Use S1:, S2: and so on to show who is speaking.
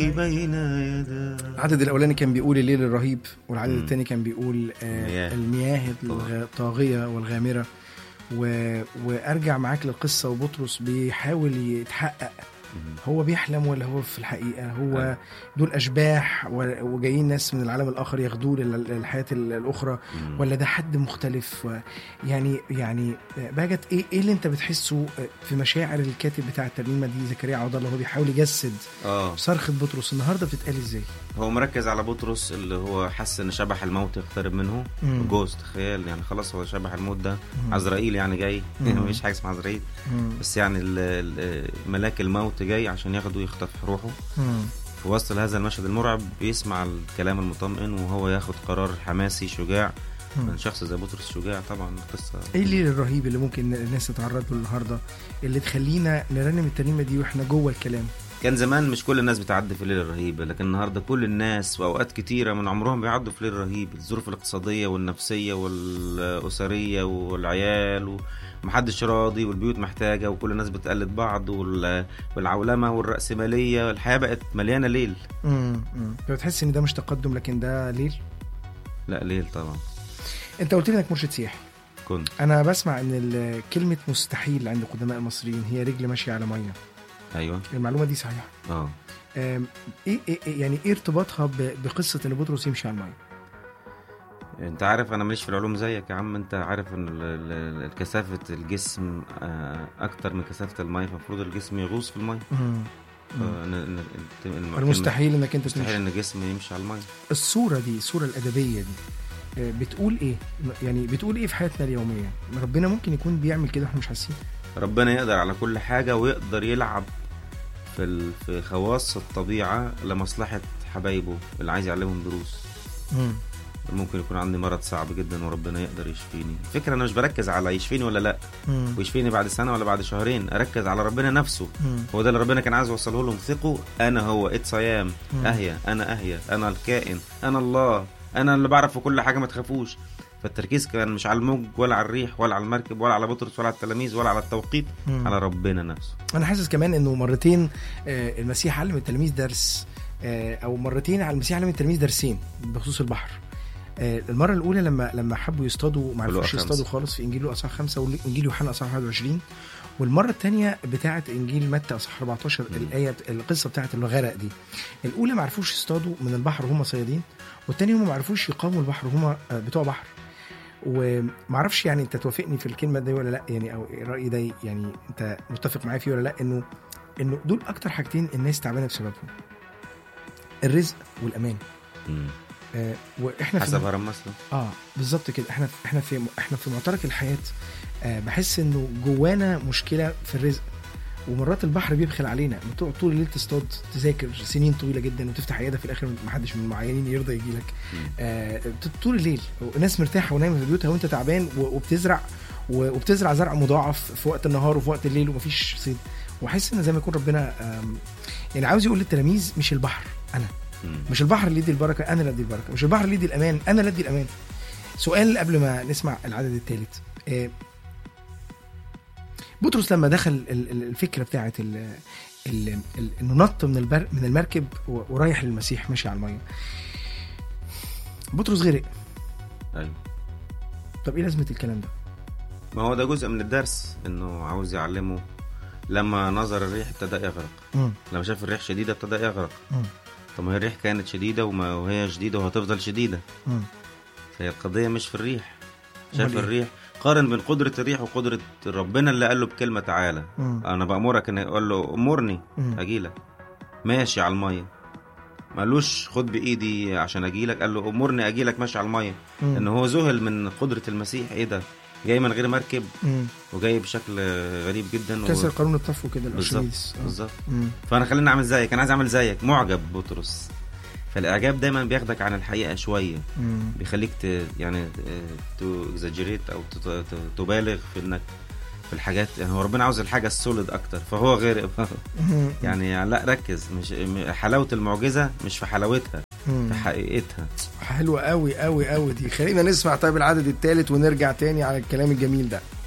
S1: بين يدا
S2: العدد الاولاني كان بيقول الليل الرهيب والعدد
S1: مم.
S2: الثاني كان بيقول آه
S1: المياه.
S2: المياه الغ- الطاغيه والغامره و... وارجع معاك للقصه وبطرس بيحاول يتحقق
S1: مم.
S2: هو بيحلم ولا هو في الحقيقه هو
S1: أيوة.
S2: دول اشباح و- وجايين ناس من العالم الاخر ياخدوه لل- للحياه ال- الاخرى
S1: مم.
S2: ولا ده حد مختلف و- يعني يعني باجت ايه ايه اللي انت بتحسه في مشاعر الكاتب بتاع الترنيمه دي زكريا عوض الله هو بيحاول يجسد
S1: اه
S2: صرخه بطرس النهارده بتتقال ازاي؟
S1: هو مركز على بطرس اللي هو حس ان شبح الموت يقترب منه
S2: مم.
S1: جوز تخيل يعني خلاص هو شبح الموت ده
S2: مم.
S1: عزرائيل يعني جاي
S2: مم.
S1: مفيش حاجه اسمها عزرائيل
S2: مم.
S1: بس يعني ال- ال- ملاك الموت جاي عشان ياخده يخطف روحه
S2: مم.
S1: في وسط هذا المشهد المرعب بيسمع الكلام المطمئن وهو ياخد قرار حماسي شجاع
S2: مم.
S1: من شخص زي بطرس شجاع طبعا قصه
S2: ايه الليل الرهيب اللي ممكن الناس تتعرض له النهارده اللي تخلينا نرنم الترنيمه دي واحنا جوه الكلام
S1: كان زمان مش كل الناس بتعدي في الليل الرهيب لكن النهارده كل الناس واوقات كتيره من عمرهم بيعدوا في الليل الرهيب الظروف الاقتصاديه والنفسيه والاسريه والعيال ومحدش راضي والبيوت محتاجه وكل الناس بتقلد بعض وال- والعولمه والراسماليه الحياه بقت مليانه ليل
S2: امم بتحس ان ده مش تقدم لكن ده ليل
S1: لا ليل طبعا
S2: انت قلت لي انك مرشد سياحي
S1: كنت
S2: انا بسمع ان ال- كلمه مستحيل عند قدماء المصريين هي رجل ماشيه على ميه
S1: ايوه
S2: المعلومه دي صحيحه
S1: اه
S2: أم، ايه إيه- إيه- يعني ايه ارتباطها ب- بقصه ان بطرس يمشي على الميه
S1: انت عارف انا ماليش في العلوم زيك يا عم انت عارف ان ال- ال- ال- كثافه الجسم آه، اكتر من كثافه الميه فالمفروض الجسم يغوص في الميه
S2: مم.
S1: فإن- إن- إن-
S2: المستحيل انك انت
S1: مستحيل
S2: تمشي
S1: ان الجسم يمشي على الميه
S2: الصوره دي الصوره الادبيه دي آه، بتقول ايه يعني بتقول ايه في حياتنا اليوميه ربنا ممكن يكون بيعمل كده واحنا مش حاسين
S1: ربنا يقدر على كل حاجه ويقدر يلعب في ال- في خواص الطبيعه لمصلحه حبايبه اللي عايز يعلمهم دروس
S2: مم.
S1: ممكن يكون عندي مرض صعب جدا وربنا يقدر يشفيني الفكره انا مش بركز على يشفيني ولا لا
S2: مم.
S1: ويشفيني بعد سنه ولا بعد شهرين اركز على ربنا نفسه
S2: مم.
S1: هو ده اللي ربنا كان عايز يوصله لهم ثقوا انا هو اتس ايام
S2: مم.
S1: اهيا انا اهيا انا الكائن انا الله انا اللي بعرف في كل حاجه ما تخافوش فالتركيز كان مش على الموج ولا على الريح ولا على المركب ولا على بطرس ولا على التلاميذ ولا على التوقيت
S2: مم.
S1: على ربنا نفسه
S2: انا حاسس كمان انه مرتين آه، المسيح علم التلاميذ درس آه، او مرتين على المسيح علم التلاميذ درسين بخصوص البحر آه، المره الاولى لما لما حبوا يصطادوا ما
S1: في لقا
S2: عرفوش
S1: خمسة.
S2: يصطادوا خالص في انجيل لوقا اصحاح 5 وانجيل يوحنا اصحاح 21 والمره الثانيه بتاعه انجيل متى اصحاح 14
S1: مم.
S2: الايه القصه بتاعه الغرق دي الاولى ما عرفوش يصطادوا من البحر وهم صيادين والثانيه هم ما عرفوش يقاوموا البحر وهم آه، بتوع بحر وما اعرفش يعني انت توافقني في الكلمه دي ولا لا يعني او الراي ده يعني انت متفق معايا فيه ولا لا انه انه دول اكتر حاجتين الناس تعبانه بسببهم الرزق والامان
S1: مم.
S2: آه واحنا في
S1: حسب هرم مسلم
S2: اه بالظبط كده احنا احنا في احنا في معترك الحياه آه بحس انه جوانا مشكله في الرزق ومرات البحر بيبخل علينا لما تقعد طول الليل تصطاد تذاكر سنين طويله جدا وتفتح عياده في الاخر ما حدش من المعينين يرضى يجي لك
S1: مم.
S2: آه طول الليل وناس مرتاحه ونايمه في بيوتها وانت تعبان و- وبتزرع و- وبتزرع زرع مضاعف في وقت النهار وفي وقت الليل ومفيش صيد واحس ان زي ما يكون ربنا آم، يعني عاوز يقول للتلاميذ مش البحر انا
S1: مم.
S2: مش البحر اللي يدي البركه انا اللي ادي البركه مش البحر اللي يدي الامان انا اللي ادي الامان سؤال قبل ما نسمع العدد الثالث بطرس لما دخل ال- ال- الفكره بتاعت ال- ال- ال- انه نط من البر من المركب و- ورايح للمسيح ماشي على الميه بطرس غرق
S1: ايوه
S2: طب ايه لازمه الكلام ده
S1: ما هو ده جزء من الدرس انه عاوز يعلمه لما نظر الريح ابتدى يغرق
S2: مم.
S1: لما شاف الريح شديده ابتدى يغرق
S2: مم.
S1: طب ما هي الريح كانت شديده وما وهي شديده وهتفضل شديده
S2: مم.
S1: فهي القضيه مش في الريح
S2: أمال
S1: شاف
S2: إيه؟
S1: الريح قارن بين قدره الريح وقدره ربنا اللي قال له بكلمه تعالى
S2: مم.
S1: انا بامرك ان اقول له امرني
S2: مم.
S1: اجيلك ماشي على الميه ما قالوش خد بايدي عشان اجيلك قال له امرني اجيلك ماشي على الميه
S2: مم.
S1: ان هو ذهل من قدره المسيح ايه ده جاي من غير مركب
S2: مم.
S1: وجاي بشكل غريب جدا و-
S2: كسر قانون الطفو كده
S1: بالظبط
S2: الارشميدس آه.
S1: بالظبط
S2: مم.
S1: فانا خليني اعمل زيك انا عايز اعمل زيك معجب بطرس فالاعجاب دايما بياخدك عن الحقيقه شويه
S2: مم.
S1: بيخليك ت... يعني تو اكزاجريت او ت... ت... تبالغ في انك في الحاجات يعني هو ربنا عاوز الحاجه السوليد اكتر فهو غير
S2: مم.
S1: يعني لا ركز مش م- حلاوه المعجزه مش في حلاوتها
S2: مم.
S1: في حقيقتها
S2: حلوة قوي قوي قوي دي خلينا نسمع طيب العدد الثالث ونرجع تاني على الكلام الجميل ده